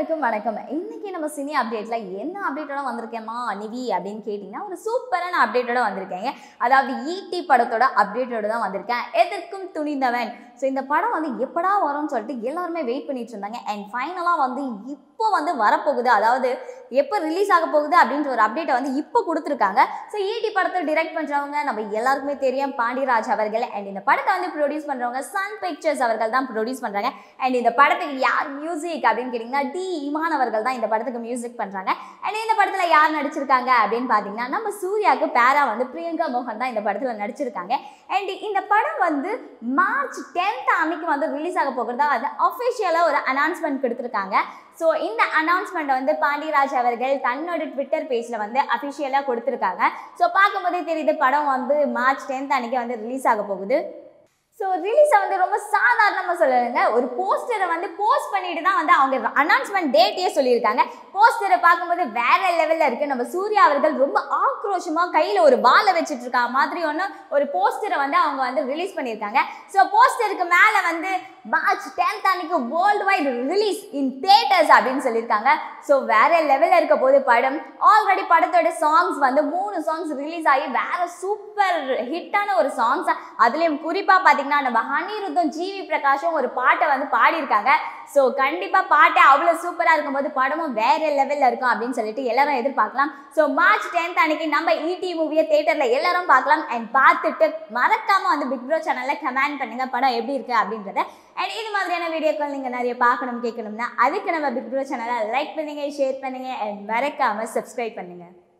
அனைவருக்கும் வணக்கம் இன்னைக்கு நம்ம சினி அப்டேட்ல என்ன அப்டேட்டோட வந்திருக்கேமா நிவி அப்படின்னு கேட்டிங்கன்னா ஒரு சூப்பரான அப்டேட்டோட வந்திருக்கேங்க அதாவது ஈட்டி படத்தோட அப்டேட்டோட தான் வந்திருக்கேன் எதற்கும் துணிந்தவன் ஸோ இந்த படம் வந்து எப்படா வரும்னு சொல்லிட்டு எல்லாருமே வெயிட் பண்ணிட்டு இருந்தாங்க அண்ட் ஃபைனலாக வந்து இப்போ வந்து வரப்போகுது அதாவது எப்போ ரிலீஸ் ஆக போகுது அப்படின்ற ஒரு அப்டேட்டை வந்து இப்போ கொடுத்துருக்காங்க ஸோ ஈட்டி படத்தை டிரெக்ட் பண்ணுறவங்க நம்ம எல்லாருக்குமே தெரியும் பாண்டியராஜ் அவர்கள் அண்ட் இந்த படத்தை வந்து ப்ரொடியூஸ் பண்ணுறவங்க சன் பிக்சர்ஸ் அவர்கள் தான் ப்ரொடியூஸ் பண்ணுறாங்க அண்ட் இந்த படத்துக்கு யார் மியூசிக் அப்படின்னு கேட்டிங்கன்னா டி இமான் அவர்கள் தான் இந்த படத்துக்கு மியூசிக் பண்ணுறாங்க அண்ட் இந்த படத்தில் யார் நடிச்சிருக்காங்க அப்படின்னு பார்த்தீங்கன்னா நம்ம சூர்யாவுக்கு பேரா வந்து பிரியங்கா மோகன் தான் இந்த படத்தில் நடிச்சிருக்காங்க அண்ட் இந்த படம் வந்து மார்ச் டென்த் அன்னைக்கு வந்து ரிலீஸ் ஆக போகிறதா அது அஃபிஷியலாக ஒரு அனௌன்ஸ்மெண்ட் கொடுத்துருக்காங்க ஸோ இந்த அனௌன்ஸ்மெண்ட் வந்து பாண்டியராஜ் அவர்கள் தன்னோட ட்விட்டர் பேஜில் வந்து அஃபிஷியலாக கொடுத்துருக்காங்க ஸோ பார்க்கும்போதே தெரியுது படம் வந்து மார்ச் டென்த் அன்னைக்கு வந்து ரிலீஸ் ஆக போகுது ஸோ ரிலீஸை வந்து ரொம்ப சாதாரணமாக சொல்லலைங்க ஒரு போஸ்டரை வந்து போஸ்ட் பண்ணிட்டு தான் வந்து அவங்க அனௌன்ஸ்மெண்ட் டேட்டையே சொல்லியிருக்காங்க போஸ்டரை பார்க்கும்போது வேற லெவலில் இருக்குது நம்ம சூர்யா அவர்கள் ரொம்ப ஆக்ரோஷமாக கையில் ஒரு பாலை வச்சுட்டு இருக்கா மாதிரி ஒன்று ஒரு போஸ்டரை வந்து அவங்க வந்து ரிலீஸ் பண்ணியிருக்காங்க ஸோ போஸ்டருக்கு மேலே வந்து மார்ச் டென்த் அன்னைக்கு world wide release in theatres அப்படின்னு சொல்லியிருக்காங்க ஸோ வேற லெவலில் இருக்க போது படம் ஆல்ரெடி படத்தோட சாங்ஸ் வந்து மூணு சாங்ஸ் ரிலீஸ் ஆகி வேற சூப்பர் ஹிட்டான ஒரு சாங்ஸ் அதுலேயும் குறிப்பாக பார்த்தீங்கன்னா நம்ம அனிருத்தம் ஜிவி பிரகாஷும் ஒரு பாட்டை வந்து பாடியிருக்காங்க ஸோ கண்டிப்பாக பாட்டை அவ்வளோ சூப்பராக இருக்கும்போது படமும் வேற லெவலில் இருக்கும் அப்படின்னு சொல்லிட்டு எல்லாரும் எதிர்பார்க்கலாம் ஸோ மார்ச் டென்த் அன்னைக்கு நம்ம இடி மூவியை தேட்டரில் எல்லாரும் பார்க்கலாம் அண்ட் பார்த்துட்டு மறக்காமல் வந்து பிக் ப்ரோ சேனலில் கமெண்ட் பண்ணுங்க படம் எப்படி இருக்கு அப்படின்றத அண்ட் இது மாதிரியான வீடியோக்கள் நீங்கள் நிறைய பார்க்கணும் கேட்கணும்னா அதுக்கு நம்ம பிக் ப்ரோ சேனலை லைக் பண்ணுங்க ஷேர் பண்ணுங்க அண்ட் மறக்காமல் சப்ஸ்கிரைப் பண்ணுங்க